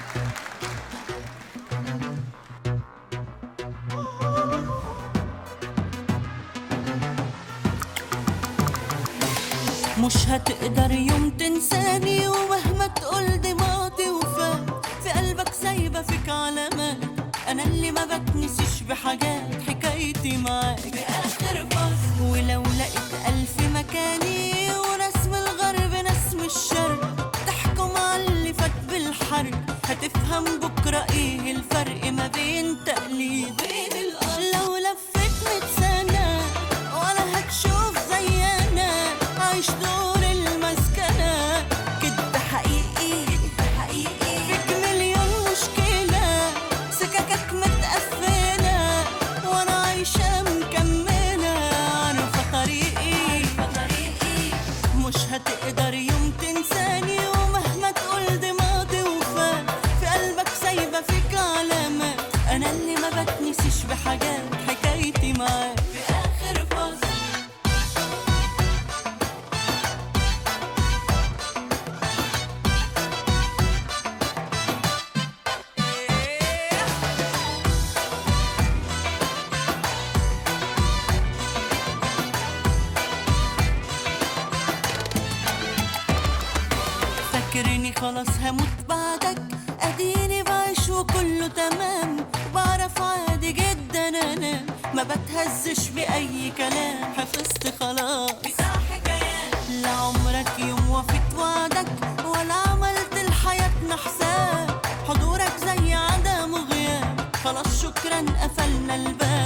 مش هتقدر يوم تنساني ومهما تقول دي ماضي وفات في قلبك سايبة فيك علامات أنا اللي ما بتنسيش بحاجات حكايتي معاك بآخر فصل ولو لقيت ألف مكاني ورسم الغرب نسم الشرق تحكم على اللي فات بالحرب هتفهم بكرة ايه الفرق ما بين تقليد وبين الأرض لو لفيت مية سنة ولا هتشوف زي أنا عايش دور المسكنة كده حقيقي حقيقي فيك مليون مشكلة سككك متقفلة وأنا عايشة مكملة عارفة طريقي مش هتقدر يوم تنساني ومهما تقول دي ماضي وفات في قلبك سايبة فيك علامات أنا اللي ما بتنسيش بحاجات حكايتي معاك في آخر فصل فاكرني خلاص هموت بعدك اديني بعيش وكله تمام بعرف عادي جدا انا ما بتهزش باي كلام حفظت خلاص لا عمرك يوم وفيت وعدك ولا عملت لحياتنا حساب حضورك زي عدم وغياب خلاص شكرا قفلنا الباب